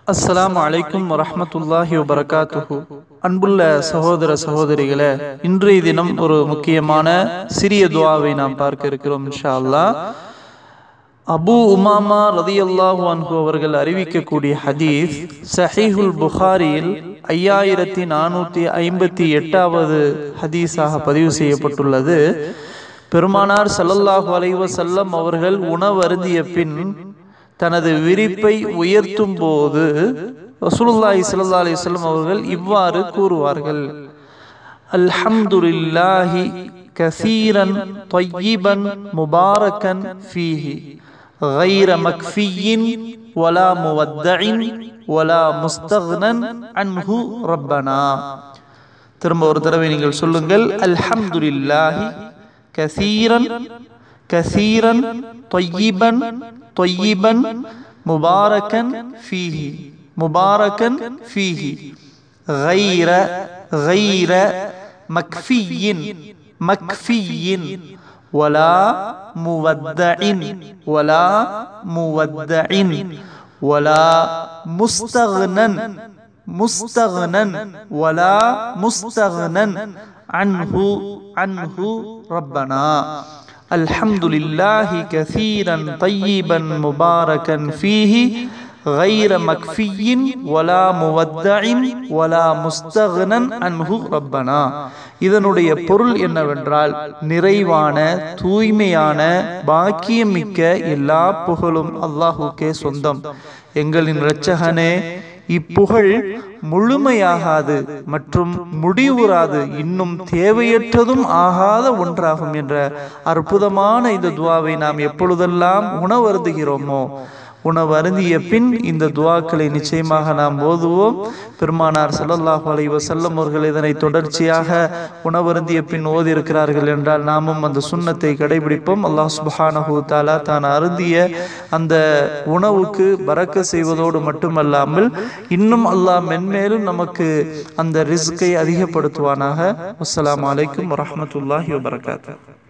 அஸ்ஸலாமு அலைக்கும் வரஹ்மத்துல்லாஹி வபரகாத்துஹு அன்புள்ள சகோதர சகோதரிகளே இன்றைய தினம் ஒரு முக்கியமான சிறிய துவாவை நாம் பார்க்க இருக்கிறோம் இன்ஷா அல்லாஹ் அபு உமாமா ரதியல்லாஹு அன்ஹு அவர்கள் அறிவிக்கக்கூடிய ஹதீஸ் சஹீஹுல் புகாரியில் ஐயாயிரத்தி நானூற்றி ஐம்பத்தி எட்டாவது ஹதீஸாக பதிவு செய்யப்பட்டுள்ளது பெருமானார் ஸல்லல்லாஹு அலைஹி வஸல்லம் அவர்கள் உணவருந்திய பின் தனது விரிப்பை உயர்த்தும் போது ரசூலுல்லாஹி ஸல்லல்லாஹு அலைஹி வஸல்லம் அவர்கள் இவ்வாறு கூறுவார்கள் அல்ஹம்துலில்லாஹி கசீரன் طيبا مباركا فيه غير مكفي ولا مودع ولا مستغنى عنه ربنا திரும்ப ஒரு தடவை நீங்கள் சொல்லுங்கள் அல்ஹம்துலில்லாஹி கசீரன் கசீரன் طيبا طيبا مباركا فيه مباركا فيه غير غير مكفي مكفي ولا مودع ولا مودع ولا مستغنى مستغنى ولا مستغنى عنه عنه ربنا الحمد لله كثيرا طيبا مباركا فيه غير مكفي ولا مودع ولا مستغنى عنه ربنا இதனுடைய பொருள் என்னவென்றால் நிறைவான தூய்மையான பாக்கியமிக்க எல்லா புகழும் அல்லாஹுக்கே சொந்தம் எங்களின் இரட்சகனே இப்புகழ் முழுமையாகாது மற்றும் முடிவுறாது இன்னும் தேவையற்றதும் ஆகாத ஒன்றாகும் என்ற அற்புதமான இந்த துவாவை நாம் எப்பொழுதெல்லாம் உணவருந்துகிறோமோ உணவு அருந்திய பின் இந்த துவாக்களை நிச்சயமாக நாம் ஓதுவோம் பெருமானார் சல்லல்லாஹு அலைஹி வஸல்லம் அவர்கள் இதனை தொடர்ச்சியாக உணவருந்திய பின் ஓதி இருக்கிறார்கள் என்றால் நாமும் அந்த சுண்ணத்தை கடைபிடிப்போம் அல்லாஹ் சுப்ஹானஹு தாலா தான் அருந்திய அந்த உணவுக்கு பறக்க செய்வதோடு மட்டுமல்லாமல் இன்னும் அல்லாஹ் மென்மேலும் நமக்கு அந்த ரிஸ்கை அதிகப்படுத்துவானாக அஸ்ஸலாமு அலைக்கும் வரஹ்மத்துல்லாஹி வபரகாத்துஹு